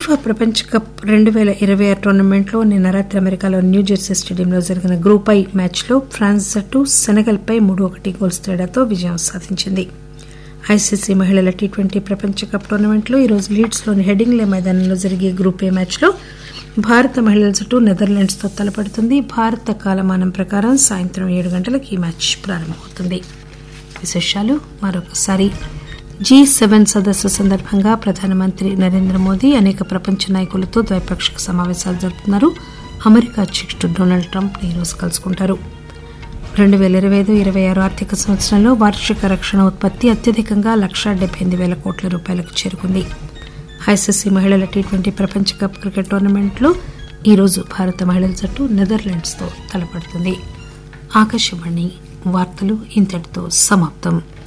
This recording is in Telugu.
ఫీఫా ప్రపంచ కప్ రెండు పేల ఇరవై ఆరు టోర్నమెంట్లో నిన్న రాత్రి అమెరికాలో న్యూజెర్సీ స్టేడియంలో జరిగిన గ్రూప్ ఐ మ్యాచ్లో ఫ్రాన్స్ జట్టు సెనెగల్ పై మూడు ఒకటి గోల్స్ తేడాతో విజయం సాధించింది ఐసీసీ మహిళల టీ ట్వంటీ ప్రపంచ కప్ టోర్నమెంట్లో ఈరోజు లీడ్స్లోని హెడింగ్లే మైదానంలో జరిగే గ్రూప్ ఏ మ్యాచ్లో భారత మహిళల జట్టు నెదర్లాండ్స్తో తలపడుతుంది భారత కాలమానం ప్రకారం సాయంత్రం ఏడు గంటలకు ఈ మ్యాచ్ ప్రారంభమవుతుంది విశేషాలు మరొకసారి జీ సెవెన్ సదస్సు సందర్భంగా ప్రధానమంత్రి నరేంద్ర మోదీ అనేక ప్రపంచ నాయకులతో ద్వైపాక్షిక సమావేశాలు జరుపుతున్నారు అమెరికా అధ్యక్షుడు డొనాల్డ్ ట్రంప్ ఈ రోజు కలుసుకుంటారు రెండు పేల ఇరవై ఐదు ఇరవై ఆరు ఆర్థిక సంవత్సరంలో వార్షిక రక్షణ ఉత్పత్తి అత్యధికంగా లక్షా డెబ్బై ఎనిమిది వేల కోట్ల రూపాయలకు చేరుకుంది ఐసీసీ మహిళల టీ ట్వంటీ ప్రపంచ కప్ క్రికెట్ టోర్నమెంట్లో ఈరోజు భారత మహిళల జట్టు నెదర్లాండ్స్తో తలపడుతుంది ఆకాశవాణి వార్తలు ఇంతటితో సమాప్తం